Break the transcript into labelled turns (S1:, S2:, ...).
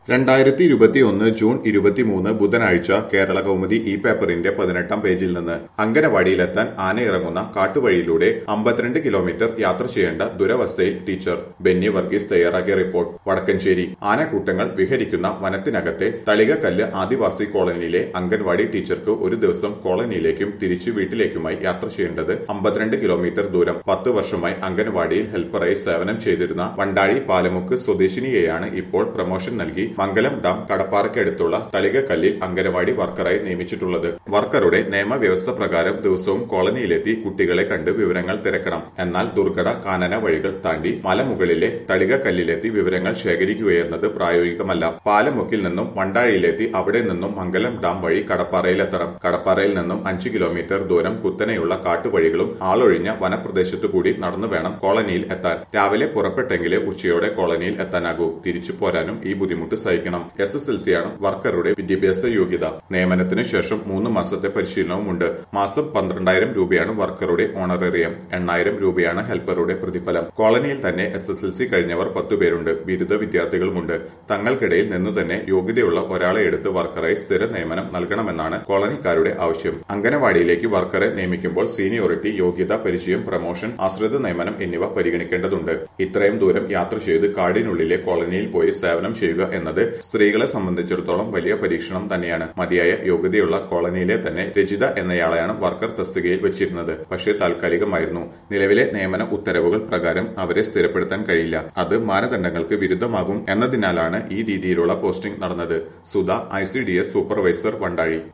S1: രണ്ടായിരത്തി ഇരുപത്തിയൊന്ന് ജൂൺ ഇരുപത്തിമൂന്ന് ബുധനാഴ്ച കേരള കൗമുദി ഈ പേപ്പറിന്റെ പതിനെട്ടാം പേജിൽ നിന്ന് അങ്കനവാടിയിലെത്താൻ ആനയിറങ്ങുന്ന കാട്ടുവഴിയിലൂടെ അമ്പത്തിരണ്ട് കിലോമീറ്റർ യാത്ര ചെയ്യേണ്ട ദുരവസ്ഥയിൽ ടീച്ചർ ബെന്നി വർഗീസ് തയ്യാറാക്കിയ റിപ്പോർട്ട് വടക്കഞ്ചേരി ആനക്കൂട്ടങ്ങൾ വിഹരിക്കുന്ന വനത്തിനകത്തെ തളികക്കല്ല് ആദിവാസി കോളനിയിലെ അംഗൻവാടി ടീച്ചർക്ക് ഒരു ദിവസം കോളനിയിലേക്കും തിരിച്ചു വീട്ടിലേക്കുമായി യാത്ര ചെയ്യേണ്ടത് അമ്പത്തിരണ്ട് കിലോമീറ്റർ ദൂരം പത്ത് വർഷമായി അംഗൻവാടിയിൽ ഹെൽപ്പറായി സേവനം ചെയ്തിരുന്ന വണ്ടാഴി പാലമുക്ക് സ്വദേശിനിയെയാണ് ഇപ്പോൾ പ്രമോഷൻ നൽകി മംഗലം ഡാം കടപ്പാറയ്ക്കടുത്തുള്ള തളികക്കല്ലിൽ അംഗനവാടി വർക്കറായി നിയമിച്ചിട്ടുള്ളത് വർക്കറുടെ നിയമവ്യവസ്ഥ പ്രകാരം ദിവസവും കോളനിയിലെത്തി കുട്ടികളെ കണ്ട് വിവരങ്ങൾ തിരക്കണം എന്നാൽ ദുർഘട കാനന വഴികൾ താണ്ടി മലമുകളിലെ തളികക്കല്ലിലെത്തി വിവരങ്ങൾ ശേഖരിക്കുകയെന്നത് പ്രായോഗികമല്ല പാലമുക്കിൽ നിന്നും വണ്ടാഴിയിലെത്തി അവിടെ നിന്നും മംഗലം ഡാം വഴി കടപ്പാറയിലെത്തണം കടപ്പാറയിൽ നിന്നും അഞ്ച് കിലോമീറ്റർ ദൂരം കുത്തനെയുള്ള കാട്ടുവഴികളും ആളൊഴിഞ്ഞ വനപ്രദേശത്തു കൂടി നടന്നു വേണം കോളനിയിൽ എത്താൻ രാവിലെ പുറപ്പെട്ടെങ്കിലേ ഉച്ചയോടെ കോളനിയിൽ എത്താനാകൂ തിരിച്ചു പോരാനും ഈ ബുദ്ധിമുട്ട് സഹിക്കണം എസ് എസ് എൽ സിയാണ് വർക്കറുടെ വിദ്യാഭ്യാസ യോഗ്യത നിയമനത്തിനു ശേഷം മൂന്ന് മാസത്തെ പരിശീലനവുമുണ്ട് മാസം പന്ത്രണ്ടായിരം രൂപയാണ് വർക്കറുടെ ഓണറേറിയം എണ്ണായിരം രൂപയാണ് ഹെൽപ്പറുടെ പ്രതിഫലം കോളനിയിൽ തന്നെ എസ് എസ് എൽ സി കഴിഞ്ഞവർ പത്തുപേരുണ്ട് ബിരുദ വിദ്യാർത്ഥികളുമുണ്ട് തങ്ങൾക്കിടയിൽ നിന്നു തന്നെ യോഗ്യതയുള്ള ഒരാളെ എടുത്ത് വർക്കറായി സ്ഥിര നിയമനം നൽകണമെന്നാണ് കോളനിക്കാരുടെ ആവശ്യം അംഗനവാടിയിലേക്ക് വർക്കറെ നിയമിക്കുമ്പോൾ സീനിയോറിറ്റി യോഗ്യത പരിചയം പ്രമോഷൻ ആശ്രിത നിയമനം എന്നിവ പരിഗണിക്കേണ്ടതുണ്ട് ഇത്രയും ദൂരം യാത്ര ചെയ്ത് കാടിനുള്ളിലെ കോളനിയിൽ പോയി സേവനം ചെയ്യുക എന്നത് സ്ത്രീകളെ സംബന്ധിച്ചിടത്തോളം വലിയ പരീക്ഷണം തന്നെയാണ് മതിയായ യോഗ്യതയുള്ള കോളനിയിലെ തന്നെ രചിത എന്നയാളെയാണ് വർക്കർ തസ്തികയിൽ വെച്ചിരുന്നത് പക്ഷേ താൽക്കാലികമായിരുന്നു നിലവിലെ നിയമന ഉത്തരവുകൾ പ്രകാരം അവരെ സ്ഥിരപ്പെടുത്താൻ കഴിയില്ല അത് മാനദണ്ഡങ്ങൾക്ക് വിരുദ്ധമാകും എന്നതിനാലാണ് ഈ രീതിയിലുള്ള പോസ്റ്റിംഗ് നടന്നത് സുധ ഐ സൂപ്പർവൈസർ വണ്ടാഴി